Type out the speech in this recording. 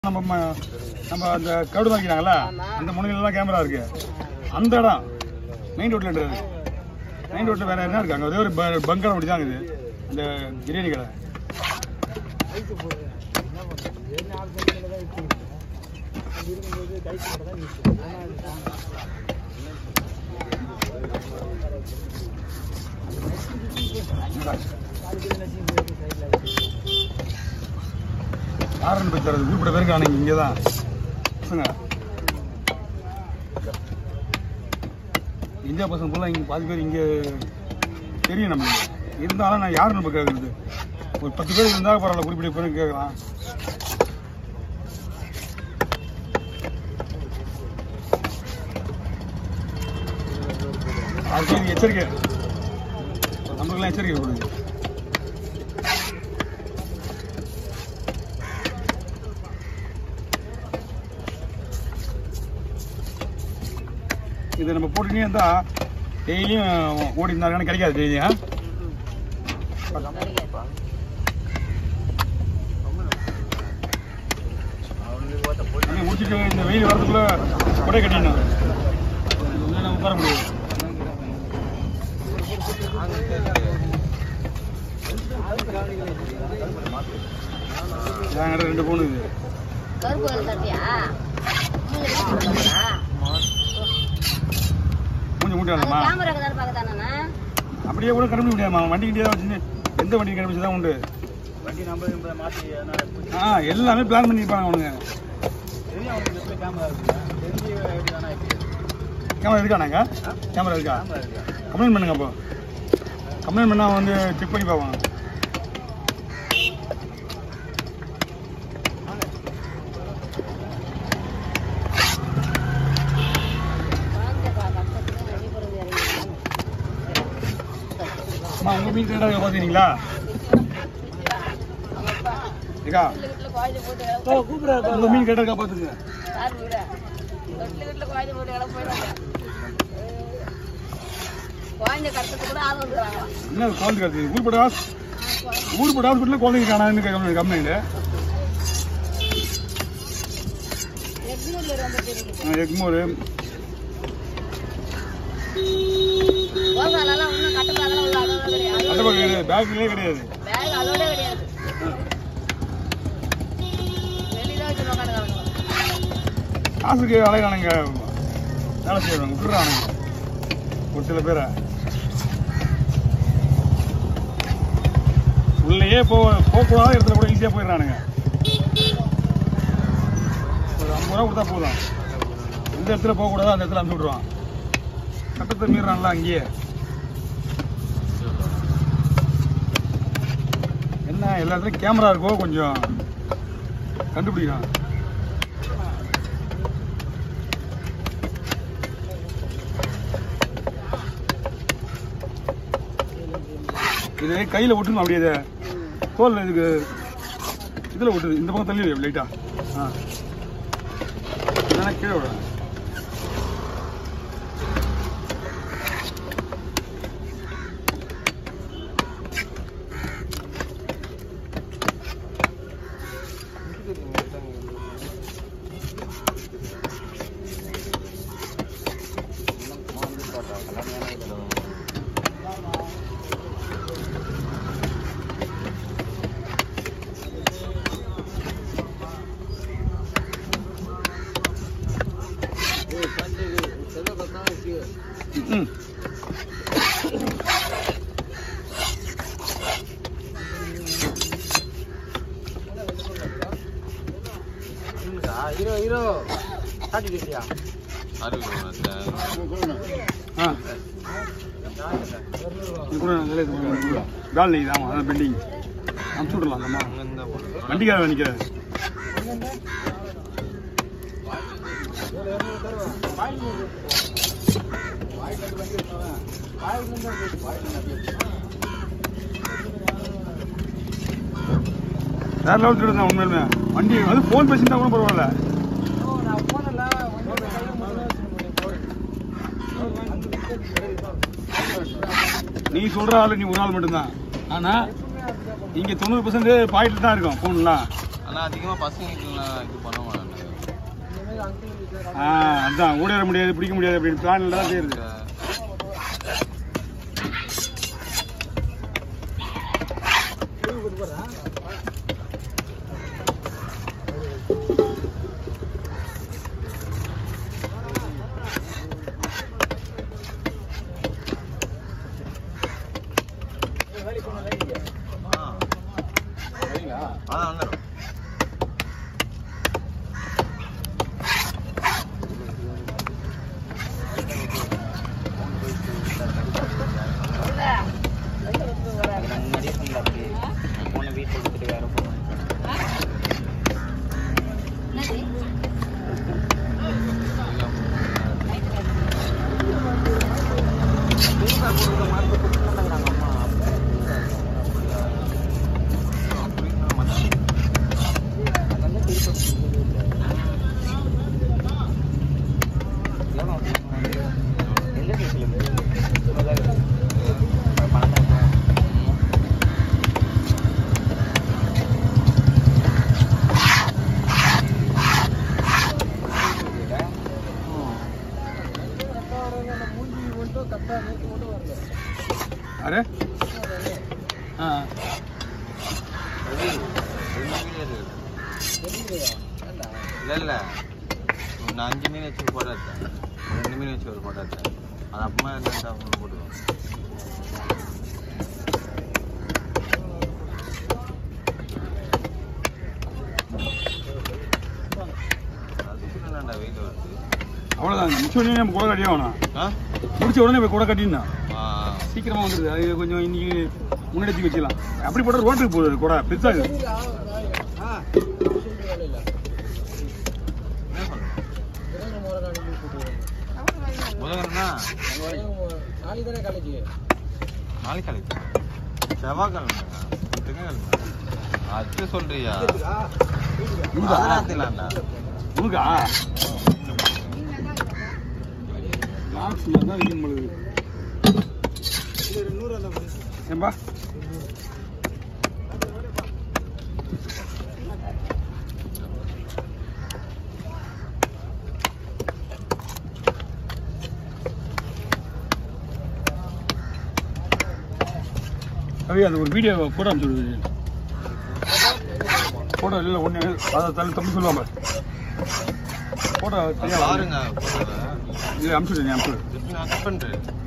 நம்ம ம- நம்ம அந்த கவுடு வாங்கினாங்கல்ல அந்த முனையில தான் கேமரா இருக்கு அந்த இடம் மெயின் ரோட்ல மெயின் ரோட்ல வேற என்ன இருக்கு அங்க ஒரே ஒரு ப- பங்கர் மட்டும் தான் இருக்குது இந்த பிரியாணி கடை யாருன்னு போய் தரது உருப்பட பேருக்கு ஆனீங்க இங்கே தான் பசங்க இந்தியா பசங்க ஃபுல்லாக இங்கே பாதி பேர் இங்கே தெரியும் நம்மளுக்கு இருந்தாலும் நான் யாருன்னு போய் கேட்குறது ஒரு பத்து பேர் இருந்தால் பரவாயில்ல குறிப்பிட்ட பேரும் கேட்கலாம் அதுக்கு இது எச்சரிக்கை நம்மளுக்கெல்லாம் எச்சரிக்கை கொடுங்க இது நம்ம போட்டுனே இருந்தா டெய்லியும் ஓடி இருந்தாலும் கிடைக்காது டெய்லியும் அண்ணே, முடிச்சிட்டு இந்த வெயில் வரதுக்குள்ள கொடை கட்டிடணும் இல்லைன்னா உட்கார முடியாது என்கிட்ட ரெண்டு போன் இது கருப்பு கலர் சட்டையா மூஞ்சி வச்சுக்கோங்களா? மூஞ்சி மூட்டி அது வரணுமா கேமரா கதான்னு பார்க்கத்தானே அப்படியே கூட கண்டுபிடிக்க முடியாதுமா வண்டி கிட்டே தான் வச்சு எந்த வண்டி கண்டுபிடிச்சு தான் உண்டு வண்டி நம்பர் மாற்றி ஆ எல்லாமே பிளான் பண்ணியிருப்பாங்க அவனுங்க தெரியும் அவனுக்கு எப்படி கேமரா இருக்குங்க தெரிஞ்சு எப்படி வேணா இருக்கு கேமரா இருக்கானாங்க கேமரா இருக்கா கேமரா இருக்கா கம்ப்ளைண்ட் பண்ணுங்க அப்போ கம்ப்ளைண்ட் பண்ணா அவன் வந்து செக் பண்ணி பார்ப்பான் குழந்தை பா- பக்கத்துல வெளிப்புறம் இறங்கிட்டாங்க. அம்மா உங்க மீன் கேட்டாங்க பார்த்துக்கிறீங்களா இருக்கா வீட்டுல குழந்தை போட்டு கிளம்ப- உங்க மீன் கேட்டாக்கா பார்த்துங்க யார் வீடு? வீட்டுல வீட்டுல குழந்தை போட்டு கிளம்ப போயிடுவாங்க. குழந்தை கடத்துறது கூட ஆள் வந்துடுறாங்க என்ன குழந்தை கருத்து ஊர்பட ஹாஸ் ஊர்பட ஹாஸ்பிட்டலில் குழந்தைங்க காணாதுன்னு கம்ப்ளைண்ட் கம்ப்ளைண்ட் எக்ஸிபியூட்ல ரொம்ப தெரியுது எக்மோர் கோசாலெல்லாம் இன்னும் கட்டுப்பாடெல்லாம் உள்ள அளவு கிடையாது அந்த பக்கம் கிடையாது பேக்லேயே கிடையாது பேக் அதோட கிடையாது வெளியில வச்சு உட்காந்துக்கிறாங்க காசுக்கு அலைகிறானுங்க வேலை செய்வாங்க விட்டுறானுங்க ஒரு சில பேரை உள்ளேயே போக போகக்கூடாத இடத்துல கூட ஈஸியாக போயிடுறானுங்க ஒரு ஐம்பது ரூபா கொடுத்தா போதும் எந்த இடத்துல போகக்கூடாதோ அந்த இடத்துல அனுப்பிச்சு விட்ருவான் சட்டத்தை மீறான்ல அங்கேயே என்ன எல்லா இடத்துலையும் கேமரா இருக்கோ கொஞ்சம் கண்டுபிடிக்கலாம் இது கையில் ஒட்டணும் அப்படியே இதை தோல் இதுக்கு இதில் ஒட்டுது இந்த பக்கம் தள்ளி லைட்டா ஆ இல்லைன்னா கீழே விட ம் ஹீரோ ஹீரோ காட்டி கேட்டியா ஆ இது கூட நல்ல இது கூட கால் நெய் ஆமாம் அதான் பெண்டிங் அனுப்பிச்சு விடலாம் அந்தம்மா வண்டிக்கார நிற்கிறாரு வேற லெவல் திருடுதான் உண்மையிலுமே வண்டி அது ஃபோன் பேசியிருந்தா கூட பரவாயில்ல நான் போனல நீ சொல்ற ஆளு நீ ஒரு ஆள் மட்டும்தான் ஆனா இங்க தொண்ணூறு பர்சன்ட் பாயிண்ட் தான் இருக்கும் ஃபோன்லாம் ஆனா அதிகமா பசங்களுக்குலாம் இது பண்ண மாட்டாங்க ஆ அதான் ஓடிட முடியாது பிடிக்க முடியாது அப்படின்னு பிளான்ல தான் செய்யுது ஆ. அதான் வந்துடும் முன்னாடியே சொன்னல அப்படி போன வீட்டில் கொடுத்துட்டு வேற போன எந்த சைஸ்ல அரே ஆ இல்ல இல்ல நான் அஞ்சு மீன் வச்சு ஒரு போட்டோ எடுத்தேன் ரெண்டு மீன் வச்சு ஒரு போட்டோ எடுத்தேன் அது அப்புறமா என்ன போட்டுருவோம் அதுக்கு என்னடா வெயில் வருது அவ்வளோதான் முடிச்ச உடனே நம்ம கூட கட்டியே ஆகணும் ஆ முடிச்ச உடனே போய் கூட கட்டினா ஆ சீக்கிரமா வந்துடுது அது கொஞ்சம் இன்னைக்கு முன்னெடுத்து வச்சுக்கலாம் அப்படி போட்டால் ரோட்டுக்கு போகுது கூட பெருசாகுது என்ன சொல்றேன் புதன்கிழமை நாளைக்கு காலேஜ் செவ்வாய்க்கிழமை திங்கக்கிழமை அது சொல்றியா அதெல்லாம் தெரியலண்ணா உனக்கா லாஸ்ட்ல தான் வைக்கணும் பொழுது ஏம்பா கவி அது ஒரு வீடியோ போட அனுப்பிச்சு போட்டோ இல்லை ஒன்று அதை தள்ளி தம்பி சொல்லுவாங்க போட்டோ அது பாருங்க போட்டோல. இல்லை அனுப்பிச்சுடு நீ அனுப்பிச்சுடு எப்படி நான் கட் பண்றேன்